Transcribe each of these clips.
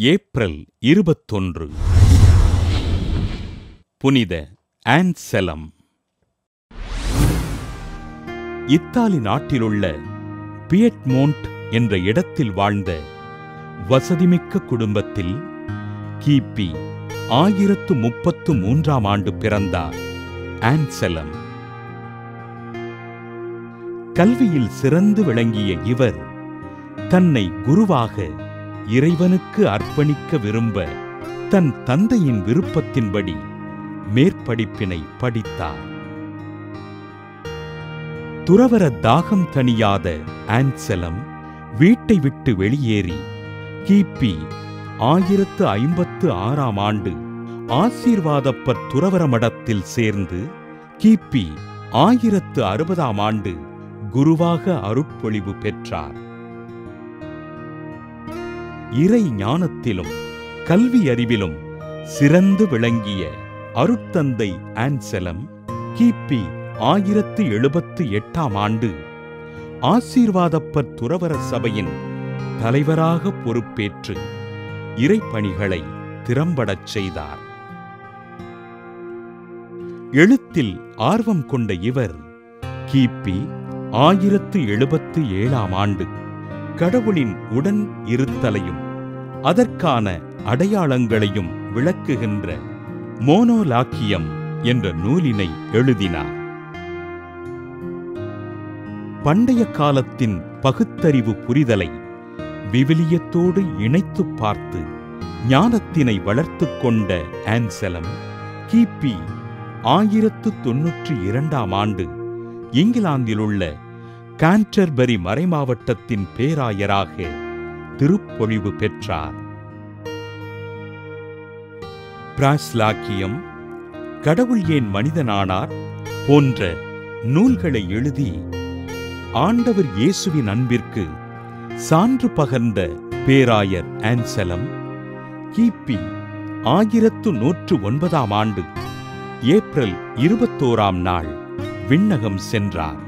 April இருபத்தொன்று புனித ஆன்செலம் Italy நாட்டிலுள்ள பியட்மோண்ட் என்ற இடத்தில் வாழ்ந்த வசதிமிக்க குடும்பத்தில் கிபி ஆயிரத்து முப்பத்து மூன்றாம் ஆண்டு பிறந்தார் ஆன்செலம் கல்வியில் சிறந்து விளங்கிய இவர் தன்னை குருவாக இறைவனுக்கு அர்ப்பணிக்க விரும்ப தன் தந்தையின் விருப்பத்தின்படி மேற்படிப்பினை படித்தார் துறவர தாகம் தணியாத ஆன்செலம் வீட்டை விட்டு வெளியேறி கிபி ஆயிரத்து ஐம்பத்து ஆறாம் ஆண்டு ஆசீர்வாதப்பர் துறவர மடத்தில் சேர்ந்து கிபி ஆயிரத்து அறுபதாம் ஆண்டு குருவாக அருட்பொழிவு பெற்றார் இறை ஞானத்திலும் கல்வி அறிவிலும் சிறந்து விளங்கிய அருட்தந்தை ஆன்செலம் கிபி ஆயிரத்து எழுபத்து எட்டாம் ஆண்டு ஆசீர்வாதப்பர் துறவர சபையின் தலைவராக பொறுப்பேற்று இறைப்பணிகளை திறம்படச் செய்தார் எழுத்தில் ஆர்வம் கொண்ட இவர் கிபி ஆயிரத்து எழுபத்து ஏழாம் ஆண்டு கடவுளின் உடன் இருத்தலையும் அதற்கான அடையாளங்களையும் விளக்குகின்ற மோனோலாக்கியம் என்ற நூலினை எழுதினார் பண்டைய காலத்தின் பகுத்தறிவு புரிதலை விவிலியத்தோடு இணைத்துப் பார்த்து ஞானத்தினை வளர்த்துக் கொண்ட ஆன்செலம் கிபி ஆயிரத்து தொன்னூற்றி இரண்டாம் ஆண்டு இங்கிலாந்திலுள்ள கான்டர்பரி மறைமாவட்டத்தின் பேராயராக திருப்பொழிவு பெற்றார் பிராஸ்லாக்கியம் கடவுள் ஏன் மனிதனானார் போன்ற நூல்களை எழுதி ஆண்டவர் இயேசுவின் அன்பிற்கு சான்று பகர்ந்த பேராயர் ஆன்சலம் கிபி ஆயிரத்து நூற்று ஒன்பதாம் ஆண்டு ஏப்ரல் இருபத்தோராம் நாள் விண்ணகம் சென்றார்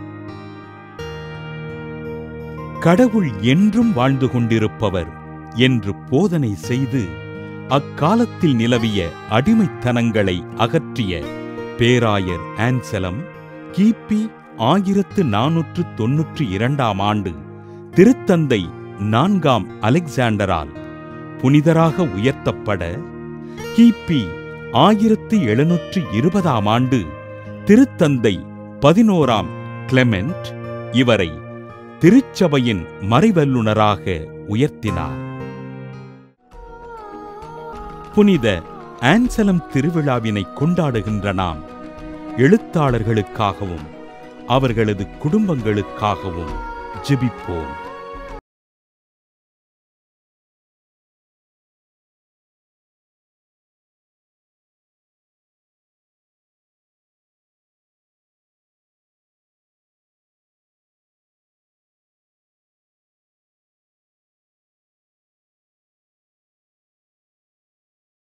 கடவுள் என்றும் வாழ்ந்து கொண்டிருப்பவர் என்று போதனை செய்து அக்காலத்தில் நிலவிய அடிமைத்தனங்களை அகற்றிய பேராயர் ஆன்சலம் கிபி ஆயிரத்து நானூற்று தொன்னூற்றி இரண்டாம் ஆண்டு திருத்தந்தை நான்காம் அலெக்சாண்டரால் புனிதராக உயர்த்தப்பட கிபி ஆயிரத்து எழுநூற்று இருபதாம் ஆண்டு திருத்தந்தை பதினோராம் கிளெமெண்ட் இவரை திருச்சபையின் மறைவல்லுனராக உயர்த்தினார் புனித ஆன்சலம் திருவிழாவினை கொண்டாடுகின்ற நாம் எழுத்தாளர்களுக்காகவும் அவர்களது குடும்பங்களுக்காகவும் ஜெபிப்போம்